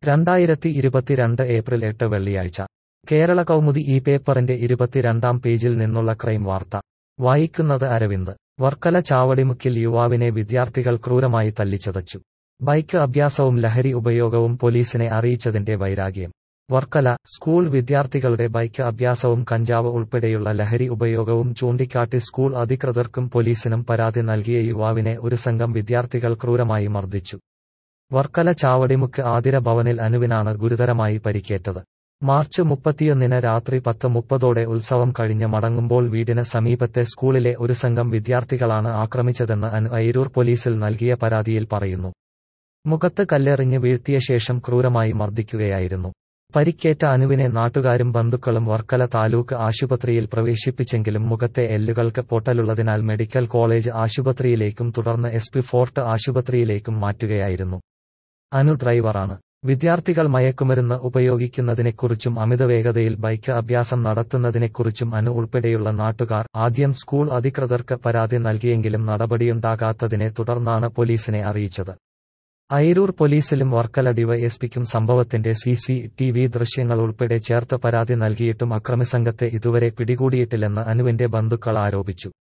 രണ്ടായിരത്തി ഇരുപത്തിരണ്ട് ഏപ്രിൽ എട്ട് വെള്ളിയാഴ്ച കേരള കൗമുദി ഈ പേപ്പറിന്റെ ഇരുപത്തിരണ്ടാം പേജിൽ നിന്നുള്ള ക്രൈം വാർത്ത വായിക്കുന്നത് അരവിന്ദ് വർക്കല ചാവടിമുക്കിൽ യുവാവിനെ വിദ്യാർത്ഥികൾ ക്രൂരമായി തല്ലിച്ചതച്ചു ബൈക്ക് അഭ്യാസവും ലഹരി ഉപയോഗവും പോലീസിനെ അറിയിച്ചതിന്റെ വൈരാഗ്യം വർക്കല സ്കൂൾ വിദ്യാർത്ഥികളുടെ ബൈക്ക് അഭ്യാസവും കഞ്ചാവ് ഉൾപ്പെടെയുള്ള ലഹരി ഉപയോഗവും ചൂണ്ടിക്കാട്ടി സ്കൂൾ അധികൃതർക്കും പോലീസിനും പരാതി നൽകിയ യുവാവിനെ ഒരു സംഘം വിദ്യാർത്ഥികൾ ക്രൂരമായി മർദ്ദിച്ചു വർക്കല ചാവടിമുക്ക് ആതിര ഭവനിൽ അനുവിനാണ് ഗുരുതരമായി പരിക്കേറ്റത് മാർച്ച് മുപ്പത്തിയൊന്നിന് രാത്രി പത്ത് മുപ്പതോടെ ഉത്സവം കഴിഞ്ഞ് മടങ്ങുമ്പോൾ വീടിന് സമീപത്തെ സ്കൂളിലെ ഒരു സംഘം വിദ്യാർത്ഥികളാണ് ആക്രമിച്ചതെന്ന് അനു അയിരൂർ പോലീസിൽ നൽകിയ പരാതിയിൽ പറയുന്നു മുഖത്ത് കല്ലെറിഞ്ഞ് വീഴ്ത്തിയ ശേഷം ക്രൂരമായി മർദ്ദിക്കുകയായിരുന്നു പരിക്കേറ്റ അനുവിനെ നാട്ടുകാരും ബന്ധുക്കളും വർക്കല താലൂക്ക് ആശുപത്രിയിൽ പ്രവേശിപ്പിച്ചെങ്കിലും മുഖത്തെ എല്ലുകൾക്ക് പൊട്ടലുള്ളതിനാൽ മെഡിക്കൽ കോളേജ് ആശുപത്രിയിലേക്കും തുടർന്ന് എസ് പി ഫോർട്ട് ആശുപത്രിയിലേക്കും മാറ്റുകയായിരുന്നു അനു ഡ്രൈവറാണ് വിദ്യാർത്ഥികൾ മയക്കുമരുന്ന് ഉപയോഗിക്കുന്നതിനെക്കുറിച്ചും അമിതവേഗതയിൽ ബൈക്ക് അഭ്യാസം നടത്തുന്നതിനെക്കുറിച്ചും അനു ഉൾപ്പെടെയുള്ള നാട്ടുകാർ ആദ്യം സ്കൂൾ അധികൃതർക്ക് പരാതി നൽകിയെങ്കിലും നടപടിയുണ്ടാകാത്തതിനെ തുടർന്നാണ് പോലീസിനെ അറിയിച്ചത് അയിരൂർ പോലീസിലും വർക്കല ഡിവൈഎസ്പിക്കും സംഭവത്തിന്റെ സി സി ടി വി ദൃശ്യങ്ങൾ ഉൾപ്പെടെ ചേർത്ത് പരാതി നൽകിയിട്ടും അക്രമിസംഘത്തെ ഇതുവരെ പിടികൂടിയിട്ടില്ലെന്ന് അനുവിന്റെ ബന്ധുക്കൾ ആരോപിച്ചു